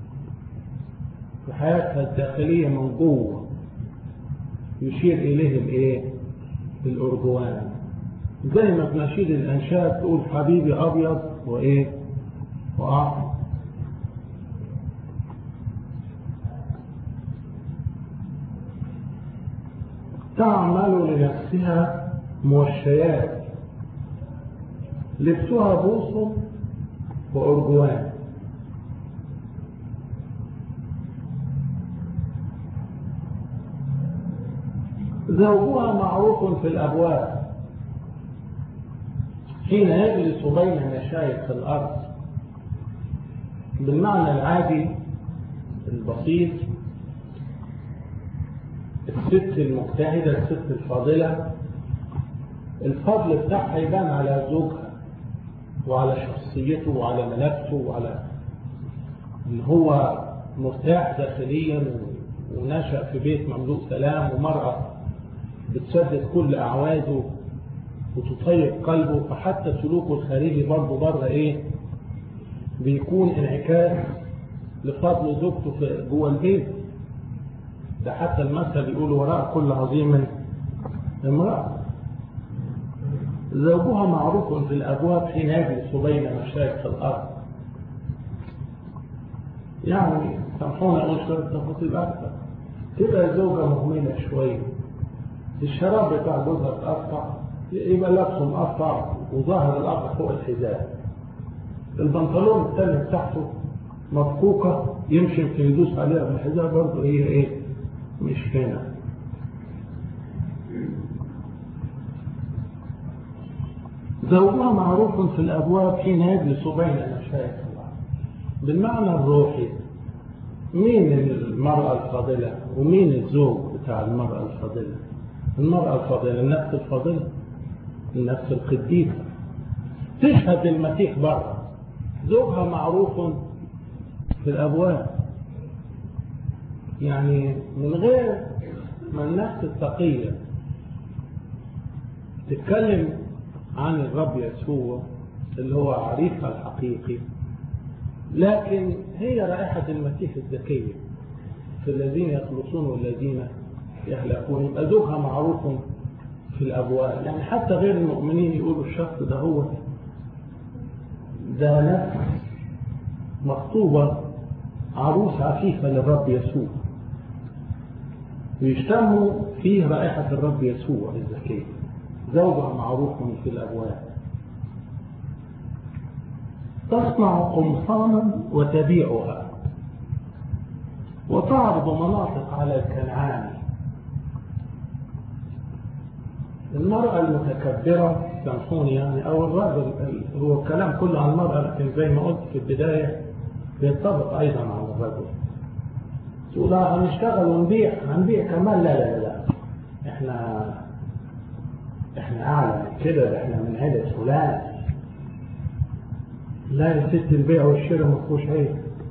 في حياتها الداخلية من جوه يشير إليه الإيه؟ الأرجوان زي ما في نشيد الأنشاد تقول حبيبي أبيض وإيه؟ وأحمر تعمل لنفسها موشيات لبسها بوص وأرجوان زوجها معروف في الأبواب حين يجلس بين مشايخ الأرض بالمعنى العادي البسيط الست المجتهدة الست الفاضلة الفضل بتاعها يبان على زوجها وعلى شخصيته وعلى ملابسه وعلى ان هو مرتاح داخليا ونشأ في بيت مملوء سلام ومرأة بتسدد كل أعواده وتطيب قلبه فحتى سلوكه الخارجي برضه بره ايه بيكون انعكاس لفضل زوجته في جوه البيت ده حتى المثل بيقول وراء كل عظيم امرأة زوجها معروف في الأبواب حين يجلس بين مشايخ الأرض يعني سامحونا أقول شوية تفاصيل أكثر تبقى زوجة مهملة شوية الشراب بتاع جوزها اتقطع يبقى لابسه مقطع وظاهر الأرض فوق الحذاء البنطلون التاني بتاعته مفكوكة يمشي يمكن يدوس عليها بالحذاء برضه هي ايه مش هنا زوجها معروف في الأبواب حين يجلس بين مشايخ الله بالمعنى الروحي مين المرأة الفاضلة ومين الزوج بتاع المرأة الفاضلة المرأة الفاضلة النفس الفاضلة النفس القديسة تشهد المسيح بره زوجها معروف في الأبواب يعني من غير ما النفس التقية تتكلم عن الرب يسوع اللي هو عريفها الحقيقي لكن هي رائحة المسيح الذكية في الذين يخلصون والذين يهلكون يبقى زوجها معروف في الأبواب يعني حتى غير المؤمنين يقولوا الشخص ده هو ده نفس مخطوبة عروس عفيفة للرب يسوع ويشتموا فيه رائحة الرب يسوع الزكية زوجها معروف في الأبواب تصنع قمصانا وتبيعها وتعرض مناطق على الكنعاني المرأة المتكبرة سامحوني يعني أو الرجل هو الكلام كله عن المرأة لكن زي ما قلت في البداية بينطبق أيضا على الرجل تقول هنشتغل ونبيع هنبيع كمان لا لا لا احنا احنا اعلى من كده ده احنا من عيلة فلان لا يا ست البيع والشراء ما فيهوش عيب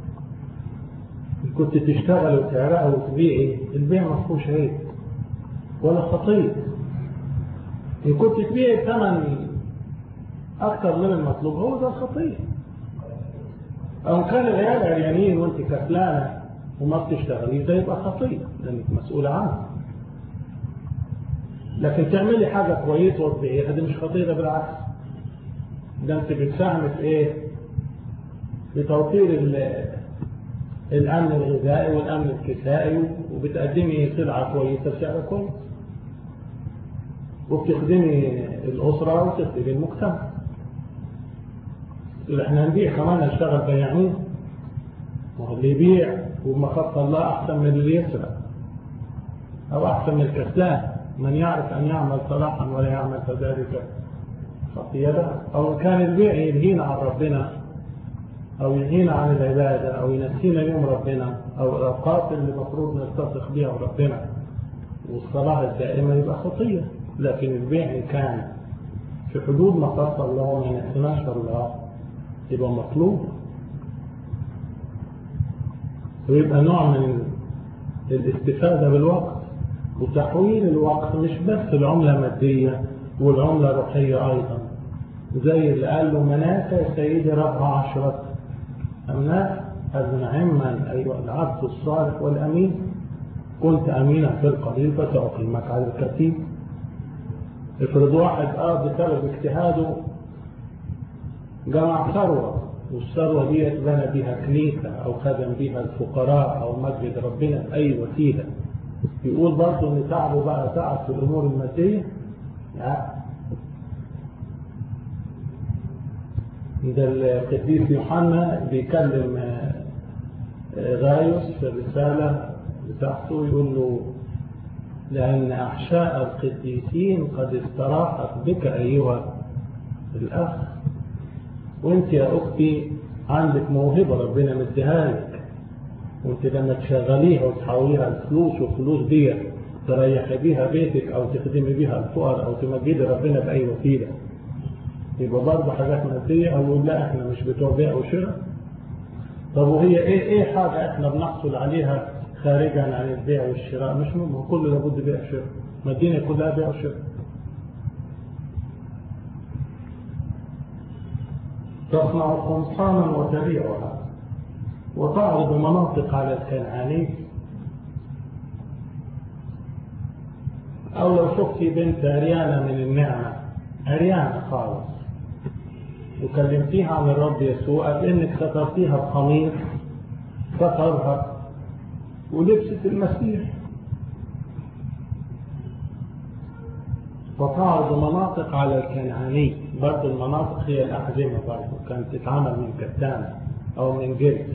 كنت تشتغل وتعرقي وتبيعي البيع ما فيهوش عيب ولا خطير إن كنت تبيعي بثمن أكثر من المطلوب هو ده الخطير أو كان العيال عريانين وأنت كسلانة وما بتشتغلي ده يبقى خطير لأنك مسؤولة عنه لكن تعملي حاجة كويسة وتبيعيها دي مش خطيرة بالعكس ده أنت بتساهمي في إيه؟ في توفير الأمن الغذائي والأمن الكسائي وبتقدمي سلعة كويسة بسعر كويس وبتخدمي الأسرة وتخدمي المجتمع احنا نبيع كمان نشتغل بياعين واللي يبيع وما خط الله أحسن من اللي يسرق أو أحسن من الكسلان من يعرف أن يعمل صلاحا ولا يعمل كذلك خطيئة أو كان البيع يلهينا عن ربنا أو يلهينا عن العبادة أو ينسينا يوم ربنا أو الأوقات اللي المفروض نلتصق بها ربنا والصلاة الدائمة يبقى خطية لكن البيع إن كان في حدود ما قصد الله وما ينسناش الله يبقى مطلوب ويبقى نوع من الاستفادة بالوقت وتحويل الوقت مش بس العملة مادية والعملة روحية أيضا زي اللي قال له مناك يا سيدي ربها عشرة أملاك هذا نعما أيها العبد الصالح والأمين كنت أمينا في القليل فسأقيمك على الكثير افرض واحد اه بسبب اجتهاده جمع ثروة والثروة دي بنى بيها كنيسة أو خدم بيها الفقراء أو مسجد ربنا بأي وسيلة يقول برضه إن تعبه بقى تعب في الأمور المادية لا ده القديس يوحنا بيكلم غايوس في الرسالة بتاعته يقول له لأن أحشاء القديسين قد استراحت بك أيها الأخ وانت يا أختي عندك موهبة ربنا مديها لك وانت لما تشغليها وتحوليها لفلوس والفلوس دي تريحي بيها بيتك أو تخدمي بيها الفقراء أو تمجدي ربنا بأي وسيلة يبقى برضه حاجات مادية أو يقول لا احنا مش بتوع بيع وشراء طب وهي ايه ايه حاجة احنا بنحصل عليها خارجا عن البيع والشراء مش مهم كله لابد بيع وشراء ما الدنيا كلها بيع وشراء تصنع قمصانا وتبيعها وتعرض مناطق على الكنعاني أو لو شفتي بنت عريانة من النعمة عريانة خالص وكلمتيها عن الرب يسوع قال انك سترتيها بقميص سترها ولبست المسيح وتعرض مناطق على الكنعاني برضه المناطق هي الأحزمة برضه كانت تتعمل من كتان أو من جلد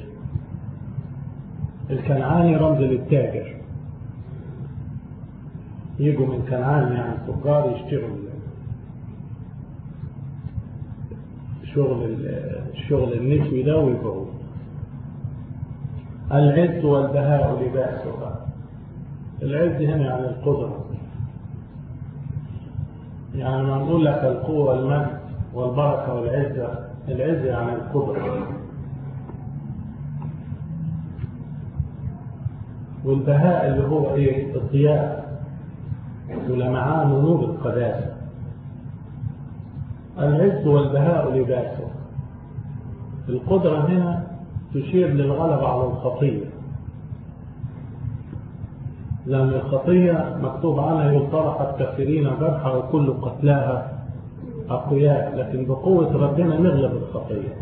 الكنعاني رمز للتاجر يجوا من كنعان يعني تجار يشتغلوا شغل الشغل النسوي ده ويبيعوه العز والبهاء لباسها العز هنا يعني القدرة يعني لما نقول لك القوة والمجد والبركة والعزة العز يعني القدرة والبهاء اللي هو ايه الضياء ولمعان نور القداسة العز والبهاء لباسه القدرة هنا تشير للغلبة على الخطية لأن الخطية مكتوب عنها يطرحت كثيرين جرحى وكل قتلاها أقوياء لكن بقوة ربنا نغلب الخطية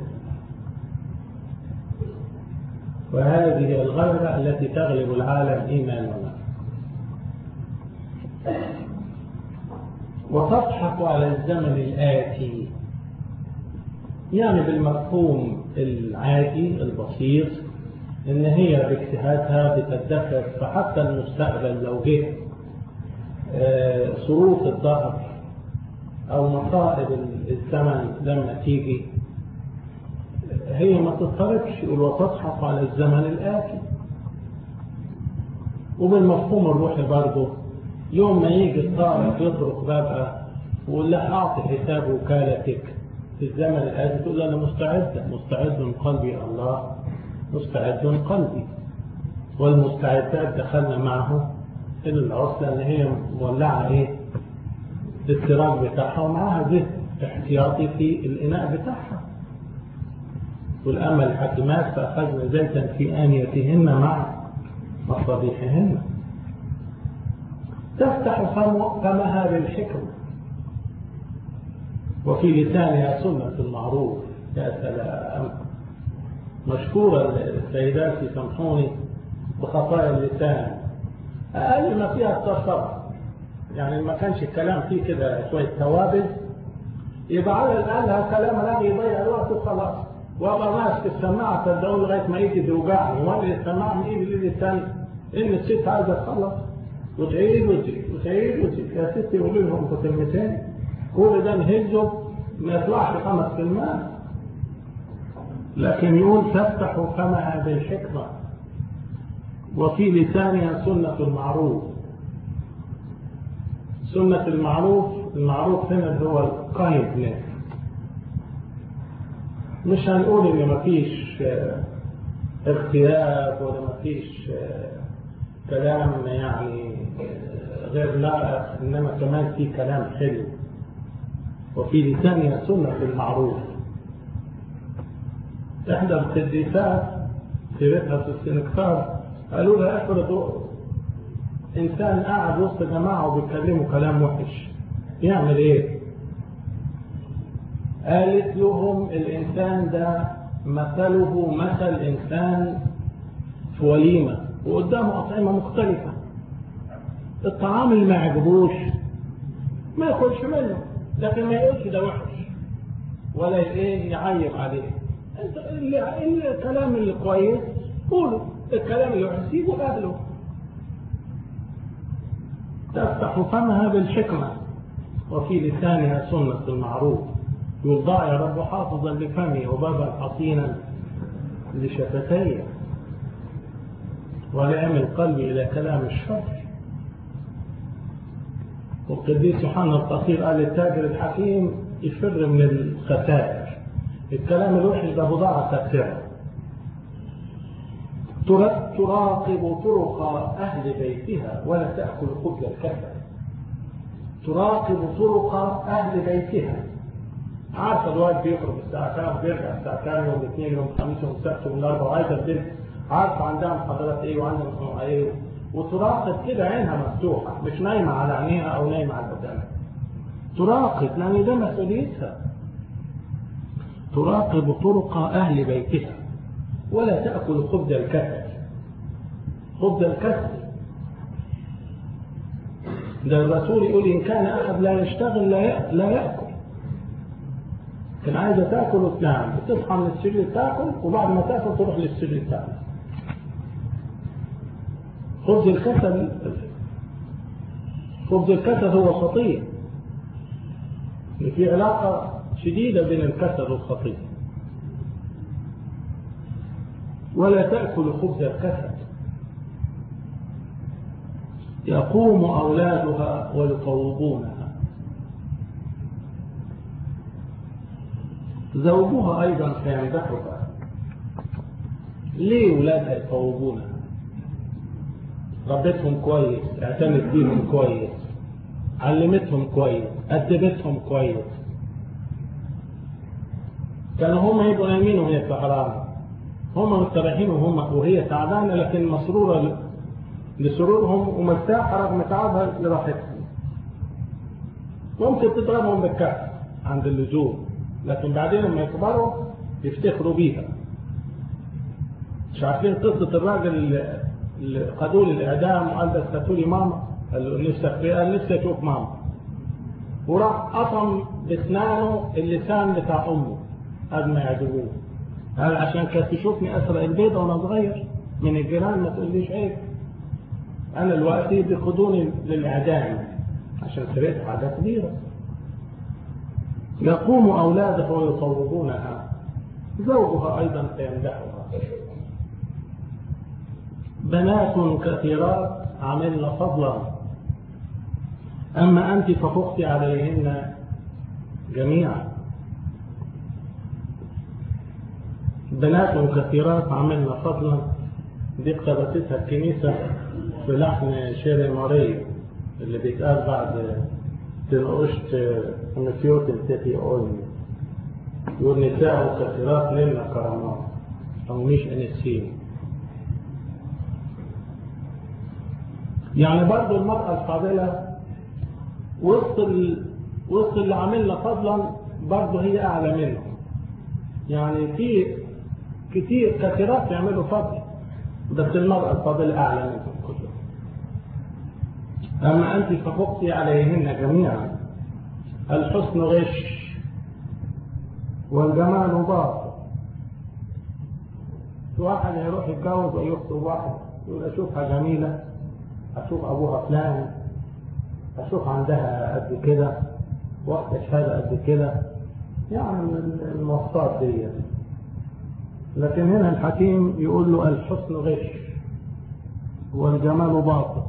وهذه الغلبة التي تغلب العالم إيماننا وتضحك على الزمن الآتي يعني بالمفهوم العادي البسيط ان هي باجتهادها بتدخر فحتى المستقبل لو جه صروف الظهر او مصائب الزمن لما تيجي هي ما تضطربش وتضحك على الزمن الآتي وبالمفهوم الروحي برضه يوم ما يجي الطارق يطرق بابها ويقول لها اعطي حساب وكالتك في الزمن الآتي تقول أنا مستعدة مستعد قلبي الله مستعد قلبي والمستعدات دخلنا معه إلى العرس لأن هي مولعة إيه السراج بتاعها ومعاها زيت احتياطي في الإناء بتاعها والأما الحاكمات فأخذنا زيتا في آنيتهن مع مصابيحهن تفتح فمها بالحكمة وفي لسانها سنة المعروف يا سلام مشكورة السيدات يسامحوني بخطايا اللسان أقل ما فيها التصرف يعني ما كانش الكلام فيه كده شوية توابل يبقى على الأقل كلام لا يضيع الوقت وخلاص وابقى ماسك السماعة صدقوني لغاية ما ايدي توجعني وانا السماعة من ايدي لايدي الثانية ان الست عايزة تخلص وتعيد وتعيد وتعيد وتعيد يا ستي قولي لهم كلمتين كل ده نهزه ما يطلعش خمس كلمات لكن يقول تفتح فمها بالحكمة وفي لسانها سنة المعروف سنة المعروف المعروف هنا اللي هو الكايندنس مش هنقول ان مفيش اغتياب ولا مفيش كلام يعني غير لائق انما كمان في كلام حلو وفي لسانها سنة المعروف إحدى القديسات في بيتها في السنكسار قالوا لها افرض إنسان قاعد وسط جماعة وبيتكلموا كلام وحش يعمل إيه؟ قالت لهم الإنسان ده مثله مثل إنسان في وليمة وقدامه أطعمة مختلفة الطعام اللي ما يعجبوش ما ياكلش منه لكن ما يقولش ده وحش ولا ايه يعيب عليه انت اللي الكلام اللي كويس قوله الكلام اللي وحش سيبه اهله تفتح فمها بالحكمة وفي لسانها سنة المعروف يرضى يا رب حافظا لفمي وبابا حصينا لشفتي ولا يعمل قلبي إلى كلام الشر والقديس يوحنا القصير قال التاجر الحكيم يفر من الخسائر الكلام الوحش ده بضاعة خاسرة تراقب طرق أهل بيتها ولا تأكل خبز الكسل تراقب طرق أهل بيتها عارفة الواد بيخرج الساعة كام بيرجع الساعة كام يوم الاثنين يوم الخميس يوم السبت يوم الأربعاء وعايزة البنت عارفة عندها محاضرات إيه وعندها إيه وتراقب كده عينها مفتوحة مش نايمة على عينيها أو نايمة على قدامها تراقب لأن ده مسؤوليتها تراقب طرق أهل بيتها ولا تأكل خبز الكسل خبز الكسل ده الرسول يقول إن كان أحد لا يشتغل لا لا يأكل كان عايزة تاكل وتنام بتصحى من السرير تاكل وبعد ما تاكل تروح للسرير تاكل خبز الكسل خبز الكسل هو خطية في علاقة شديدة بين الكسل والخطية ولا تأكل خبز الكسل يقوم أولادها ويطوبونها زوجها أيضا سيمدحها ليه ولادها يطوبونها ربتهم كويس اعتنت بيهم كويس علمتهم كويس أدبتهم كويس كانوا هم يبقوا نايمين وهي سهرانة هم مستريحين وهم وهي تعبانة لكن مسرورة لسرورهم ومرتاحة رغم تعبها لراحتهم ممكن تضربهم بالكأس عند اللزوم لكن بعدين لما يكبروا يفتخروا بيها مش عارفين قصة الراجل اللي خدوه للإعدام وقال بس هاتوا لي ماما قال له نفسك فيها قال نفسي أشوف ماما وراح قطم بأسنانه اللسان بتاع أمه قبل ما يعجبوه قال عشان كانت تشوفني أسرق البيضة وأنا صغير من الجيران ما تقوليش عيب أنا دلوقتي بياخدوني للإعدام عشان سرقت حاجة كبيرة يقوم أولاده ويصوبونها زوجها أيضا سيمدحها بنات كثيرات عملن فضلا أما أنت ففقت عليهن جميعا بنات كثيرات عملن فضلا دي اقتبستها الكنيسة في لحن شيري ماري اللي بيتقال بعد تنقشت نسيوت التي أولي يقول نساء كثيرات لنا كرامات أو مش أنسين يعني برضو المرأة الفاضلة وسط ال... وسط اللي عاملنا فضلا برضو هي أعلى منهم يعني في كتير كثيرات يعملوا فضل بس المرأة الفاضلة أعلى منهم كلهم أما أنت ففقتي عليهن جميعا الحسن غش والجمال باطل واحد يروح يتجوز ويخطب واحد يقول أشوفها جميلة أشوف أبوها فلان أشوف عندها قد كده واحدة شهادة قد كده يعني من المواصفات دي لكن هنا الحكيم يقول له الحسن غش والجمال باطل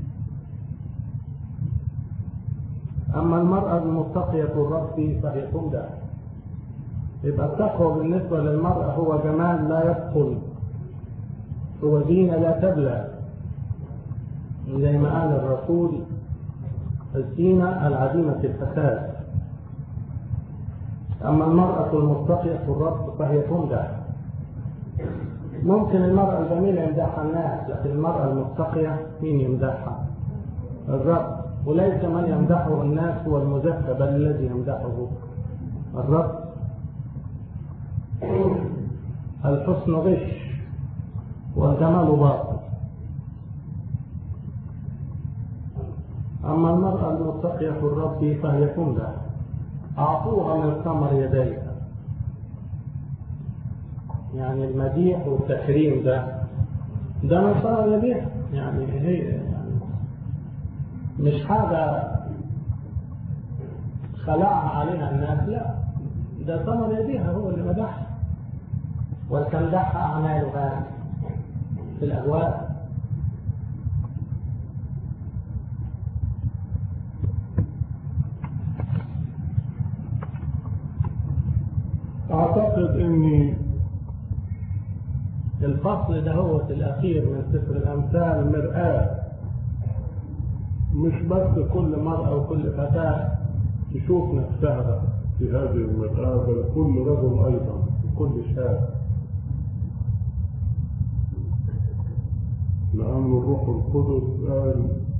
أما المرأة المتقية الرب فهي تمدح يبقى التقوى بالنسبة للمرأة هو جمال لا يبطل هو دين لا تبلى زي ما قال الرسول الزينة العديمة الفساد أما المرأة المتقية في الرب فهي تمدح ممكن المرأة الجميلة يمدحها الناس لكن المرأة المتقية مين يمدحها الرب وليس من يمدحه الناس هو المزكى بل الذي يمدحه الرب الحسن غش والجمال باطل أما المرأة المتقية في الرب فهي تمدح أعطوها من ثمر يديها يعني المديح والتكريم ده ده من ثمر يديها يعني هي يعني مش حاجة خلعها عليها الناس لا ده ثمر يديها هو اللي مدحها ولتمدحها أعمالها في الأبواب اعتقد اني الفصل ده هو الأخير من سفر الأمثال مرآة مش بس كل مرأة وكل فتاة تشوف نفسها في هذه المرآة بل كل رجل أيضا وكل شاب لأن الروح القدس قال